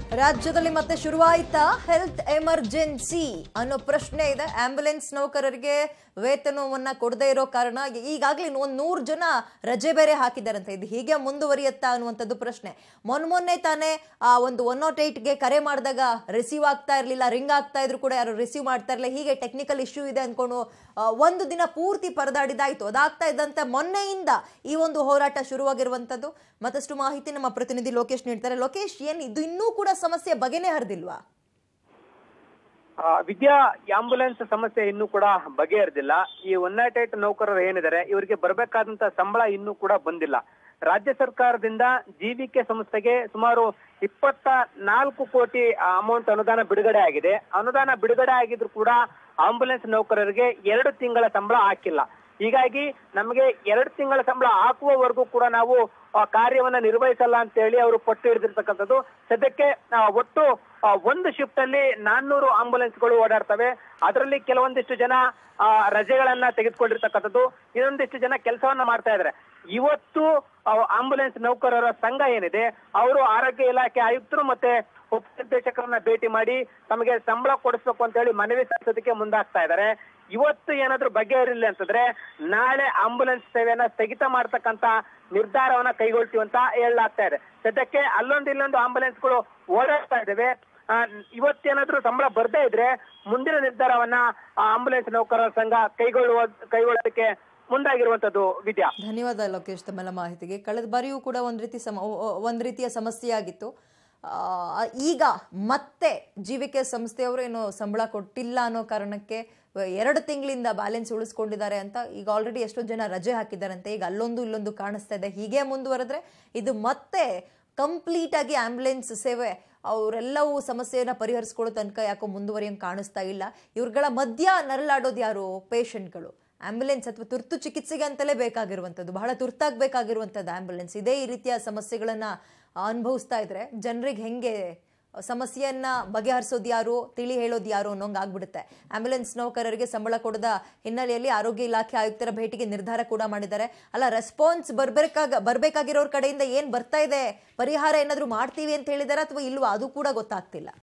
ರಾಜ್ಯದಲ್ಲಿ ಮತ್ತೆ ಶುರುವಾಯಿತಾ health emergency ಅನ್ನೋ ಪ್ರಶ್ನೆ ಇದೆ ಆಂಬ್ಯುಲೆನ್ಸ್ ನೌಕರರಿಗೆ ವೇತನವನ್ನ ಕೊಡದೇ ಇರೋ ಕಾರಣ ಈಗಾಗಲೇ ಒಂದ್ ನೂರು ಜನ ರಜೆ ಬೇರೆ ಹಾಕಿದ್ದಾರಂತೆ ಇದು ಹೀಗೆ ಮುಂದುವರಿಯುತ್ತಾ ಅನ್ನುವಂಥದ್ದು ಪ್ರಶ್ನೆ ಮೊನ್ನೆ ಮೊನ್ನೆ ತಾನೇ ಆ ಒಂದು ಒನ್ ನಾಟ್ ಏಟ್ಗೆ ಕರೆ ಮಾಡಿದಾಗ ರಿಸೀವ್ ಆಗ್ತಾ ಇರಲಿಲ್ಲ ರಿಂಗ್ ಆಗ್ತಾ ಇದ್ರು ಕೂಡ ಯಾರು ರಿಸೀವ್ ಮಾಡ್ತಾ ಇರಲಿಲ್ಲ ಹೀಗೆ ಟೆಕ್ನಿಕಲ್ ಇಶ್ಯೂ ಇದೆ ಅಂದ್ಕೊಂಡು ಆ, ಒಂದು ದಿನ ಪೂರ್ತಿ ಪರದಾಡಿದಾಯ್ತು ಅದಾಗ್ತಾ ಇದ್ದಂತೆ ಮೊನ್ನೆಯಿಂದ ಈ ಒಂದು ಹೋರಾಟ ಶುರುವಾಗಿರುವಂಥದ್ದು ಮತ್ತಷ್ಟು ಮಾಹಿತಿ ನಮ್ಮ ಪ್ರತಿನಿಧಿ ಲೋಕೇಶ್ ನೀಡ್ತಾರೆ ಲೋಕೇಶ್ ಏನ್ ಇದು ಇನ್ನೂ ಕೂಡ ಸಮಸ್ಯೆ ಬಗೆನೇ ಹರಿದಿಲ್ವಾ ಆ, ವಿದ್ಯಾ ಆಂಬುಲೆನ್ಸ್ ಸಮಸ್ಯೆ ಇನ್ನೂ ಕೂಡ ಬಗೆಹರಿದಿಲ್ಲ ಈ ಒನ್ ನಾಟ್ ಏಟ್ ನೌಕರರು ಏನಿದ್ದಾರೆ ಇವರಿಗೆ ಬರಬೇಕಾದಂತ ಸಂಬಳ ಇನ್ನೂ ಕೂಡ ಬಂದಿಲ್ಲ ರಾಜ್ಯ ಸರ್ಕಾರದಿಂದ ಜೀವಿಕೆ ಸಂಸ್ಥೆಗೆ ಸುಮಾರು ಇಪ್ಪತ್ತ ನಾಲ್ಕು ಕೋಟಿ ಅಮೌಂಟ್ ಅನುದಾನ ಬಿಡುಗಡೆ ಆಗಿದೆ ಅನುದಾನ ಬಿಡುಗಡೆ ಆಗಿದ್ರು ಕೂಡ ಆಂಬುಲೆನ್ಸ್ ನೌಕರರಿಗೆ ಎರಡು ತಿಂಗಳ ಸಂಬಳ ಹಾಕಿಲ್ಲ ಹೀಗಾಗಿ ನಮಗೆ ಎರಡು ತಿಂಗಳ ಸಂಬಳ ಹಾಕುವವರೆಗೂ ಕೂಡ ನಾವು ಆ, ಕಾರ್ಯವನ್ನ ನಿರ್ವಹಿಸಲ್ಲ ಅಂತ ಹೇಳಿ ಅವರು ಪಟ್ಟು ಹಿಡಿದಿರ್ತಕ್ಕಂಥದ್ದು ಸದ್ಯಕ್ಕೆ ಆ, ಒಟ್ಟು ಆ, ಒಂದು ಶಿಫ್ಟ್ ಅಲ್ಲಿ ನಾನ್ನೂರು ಆಂಬುಲೆನ್ಸ್ಗಳು ಓಡಾಡ್ತವೆ ಅದರಲ್ಲಿ ಕೆಲವೊಂದಿಷ್ಟು ಜನ ಆ, ರಜೆಗಳನ್ನ ತೆಗೆದುಕೊಂಡಿರ್ತಕ್ಕಂಥದ್ದು ಇನ್ನೊಂದಿಷ್ಟು ಜನ ಕೆಲಸವನ್ನ ಮಾಡ್ತಾ ಇದ್ದಾರೆ ಇವತ್ತು ಆ, ಆಂಬುಲೆನ್ಸ್ ನೌಕರರ ಸಂಘ ಏನಿದೆ ಅವರು ಆರೋಗ್ಯ ಇಲಾಖೆ ಆಯುಕ್ತರು ಮತ್ತೆ ಉಪನಿರ್ದೇಶಕರನ್ನ ಭೇಟಿ ಮಾಡಿ ತಮಗೆ ಸಂಬಳ ಕೊಡಿಸ್ಬೇಕು ಅಂತ ಹೇಳಿ ಮನವಿ ಸಲ್ಲಿಸೋದಕ್ಕೆ ಮುಂದಾಗ್ತಾ ಇದ್ದಾರೆ ಇವತ್ತು ಏನಾದ್ರೂ ಬಗೆಹರಿಲ್ಲ ಅಂತಂದ್ರೆ ನಾಳೆ ಆಂಬುಲೆನ್ಸ್ ಸೇವೆಯನ್ನ ಸ್ಥಗಿತ ಮಾಡ್ತಕ್ಕಂತ ನಿರ್ಧಾರವನ್ನ ಕೈಗೊಳ್ತೀವಿ ಅಂತ ಹೇಳಲಾಗ್ತಾ ಇದೆ ಸದ್ಯಕ್ಕೆ ಅಲ್ಲೊಂದು ಇಲ್ಲೊಂದು ಆಂಬುಲೆನ್ಸ್ಗಳು ಓಡಾಡ್ತಾ ಇದ್ದಾವೆ ಆ, ಇವತ್ತೇನಾದ್ರೂ ಸಂಬಳ ಬರ್ದೇ ಇದ್ರೆ ಮುಂದಿನ ನಿರ್ಧಾರವನ್ನ ಆ ಆಂಬುಲೆನ್ಸ್ ನೌಕರರ ಸಂಘ ಕೈಗೊಳ್ಳುವ ಕೈಗೊಳ್ಳೋದಕ್ಕೆ ಮುಂದಾಗಿರುವಂತದ್ದು ವಿದ್ಯಾ ಧನ್ಯವಾದ ಲೋಕೇಶ್ ತಮ್ಮೆಲ್ಲ ಮಾಹಿತಿಗೆ ಕಳೆದ ಬಾರಿಯೂ ಕೂಡ ಒಂದು ರೀತಿ ಸಮ ಒ- ಒ- ಒಂದು ರೀತಿಯ ಸಮಸ್ಯೆ ಆಗಿತ್ತು ಆ, ಈಗ ಮತ್ತೆ ಜೀವಿಕೆ ಸಂಸ್ಥೆಯವರು ಏನು ಸಂಬಳ ಕೊಟ್ಟಿಲ್ಲ ಅನ್ನೋ ಕಾರಣಕ್ಕೆ ಎರಡು ತಿಂಗಳಿಂದ ಬ್ಯಾಲೆನ್ಸ್ ಉಳಿಸ್ಕೊಂಡಿದ್ದಾರೆ ಅಂತ ಈಗ ಆಲ್ರೆಡಿ ಎಷ್ಟೋ ಜನ ರಜೆ ಹಾಕಿದ್ದಾರಂತೆ ಈಗ ಅಲ್ಲೊಂದು ಇಲ್ಲೊಂದು ಕಾಣಿಸ್ತಾ ಇದೆ ಹೀಗೆ ಮುಂದುವರೆದ್ರೆ ಇದು ಮತ್ತೆ ಕಂಪ್ಲೀಟ್ ಆಗಿ ಆಂಬ್ಯುಲೆನ್ಸ್ ಸೇವೆ ಅವರೆಲ್ಲವೂ ಸಮಸ್ಯೆಯನ್ನ ಪರಿಹರಿಸ್ಕೊಳ್ಳೋ ತನಕ ಯಾಕೋ ಮುಂದುವರಿಯಂಗೆ ಕಾಣಿಸ್ತಾ ಇಲ್ಲ ಇವ್ರುಗಳ ಮಧ್ಯ ನರಳಾಡೋದು ಯಾರು ಪೇಷಂಟ್ಗಳು ಆಂಬ್ಯುಲೆನ್ಸ್ ಅಥವಾ ತುರ್ತು ಚಿಕಿತ್ಸೆಗೆ ಅಂತಲೇ ಬೇಕಾಗಿರುವಂಥದ್ದು ಬಹಳ ತುರ್ತಾಗಿ ಬೇಕಾಗಿರುವಂಥದ್ದು ಆಂಬ್ಯುಲೆನ್ಸ್ ಇದೇ ಈ ರೀತಿಯ ಸಮಸ್ಯೆಗಳನ್ನ ಅನುಭವಿಸ್ತಾ ಇದ್ರೆ ಜನರಿಗೆ ಹೆಂಗೆ ಸಮಸ್ಯೆಯನ್ನ ಬಗೆಹರಿಸೋದು ಯಾರು ತಿಳಿ ಹೇಳೋದು ಯಾರು ಅನ್ನೋಂಗೆ ಆಗ್ಬಿಡುತ್ತೆ ಆಂಬ್ಯುಲೆನ್ಸ್ ನೌಕರರಿಗೆ ಸಂಬಳ ಕೊಡದ ಹಿನ್ನೆಲೆಯಲ್ಲಿ ಆರೋಗ್ಯ ಇಲಾಖೆ ಆಯುಕ್ತರ ಭೇಟಿಗೆ ನಿರ್ಧಾರ ಕೂಡ ಮಾಡಿದ್ದಾರೆ ಅಲ್ಲ ರೆಸ್ಪಾನ್ಸ್ ಬರ್ಬೇಕಾಗ ಬರ್ಬೇಕಾಗಿರೋರ್ ಕಡೆಯಿಂದ ಏನ್ ಬರ್ತಾ ಇದೆ ಪರಿಹಾರ ಏನಾದ್ರು ಮಾಡ್ತೀವಿ ಅಂತ ಹೇಳಿದಾರೆ ಅಥವಾ ಇಲ್ವಾ ಅದು ಕೂಡ ಗೊತ್ತಾಗ್ತಿಲ್ಲ